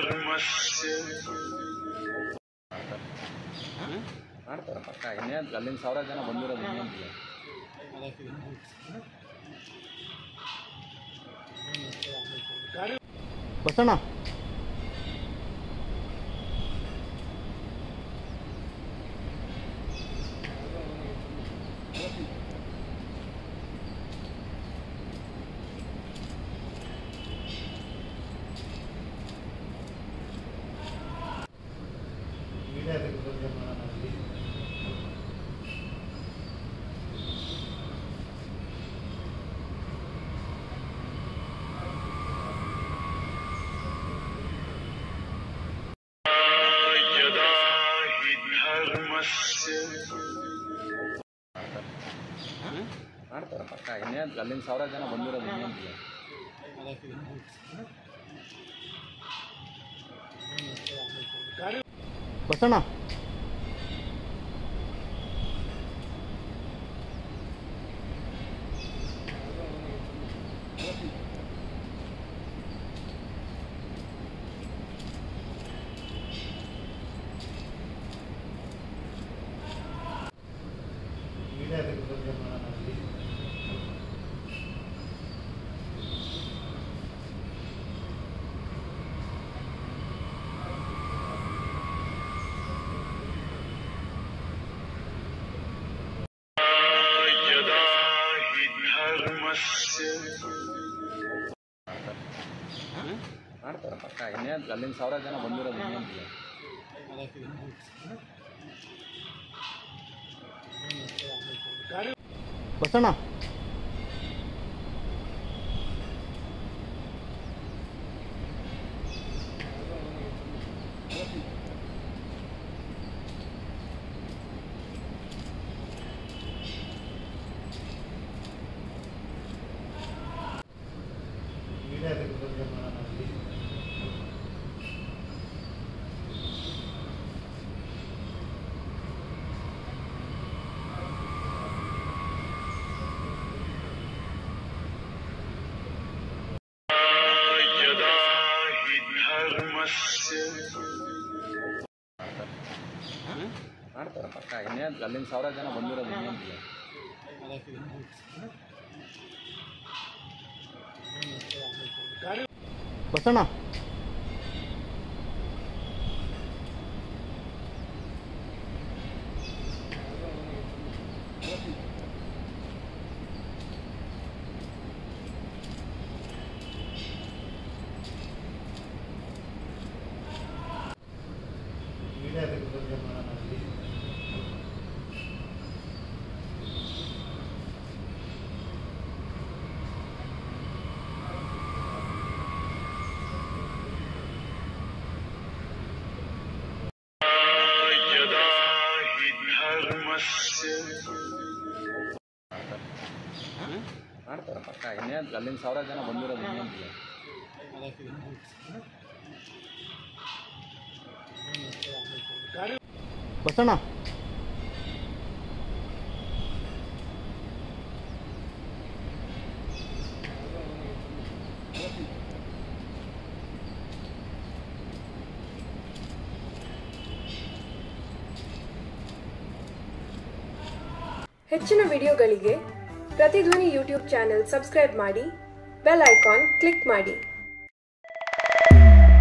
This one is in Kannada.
धर्मस्य ಮಾಡ್ತಾರೆ ಪಕ್ಕ ಇನ್ನೇನು ಅಲ್ಲಿಂದ ಸಾವಿರ ಜನ ಬಂದಿರೋದು ಇನ್ನೇನಿಲ್ಲ ಬಸಣ್ಣ यदा हि धर्मस्य ಮಾಡ್ತಾರೆ ಪಕ್ಕ ಇನ್ನೇನು ಅಲ್ಲಿಂದ ಸಾವಿರ ಜನ ಬಂದಿರೋದು ಇನ್ನೇನಿಲ್ಲ ಬಸಣ್ಣ यदा हि धर्मस्य ಮಾಡ್ತಾರೆ ಪಕ್ಕ ಇನ್ನೇನು ಅಲ್ಲಿಂದ ಸಾವಿರ ಜನ ಬಂದಿರೋದು ಇನ್ನೇನಿಲ್ಲ ಬಸಣ್ಣ यदा हि धर्मस्य ಮಾಡ್ತಾರೆ ಪಕ್ಕ ಇನ್ನೇನು ಅಲ್ಲಿಂದ ಸಾವಿರ ಜನ ಬಂದಿರೋದು ಇನ್ನೇನಿಲ್ಲ ಬಸಣ್ಣ यदा हि धर्मस्य ಮಾಡ್ತಾರೆ ಪಕ್ಕ ಇನ್ನೇನು ಅಲ್ಲಿಂದ ಸಾವಿರ ಜನ ಬಂದಿರೋದು ಇನ್ನೇನಿಲ್ಲ ಬಸಣ್ಣ ಹೆಚ್ಚಿನ ವಿಡಿಯೋಗಳಿಗೆ ಪ್ರತಿಧ್ವನಿ ಯೂಟ್ಯೂಬ್ ಚಾನೆಲ್ ಸಬ್ಸ್ಕ್ರೈಬ್ ಮಾಡಿ ಬೆಲ್ ಐಕಾನ್ ಕ್ಲಿಕ್ ಮಾಡಿ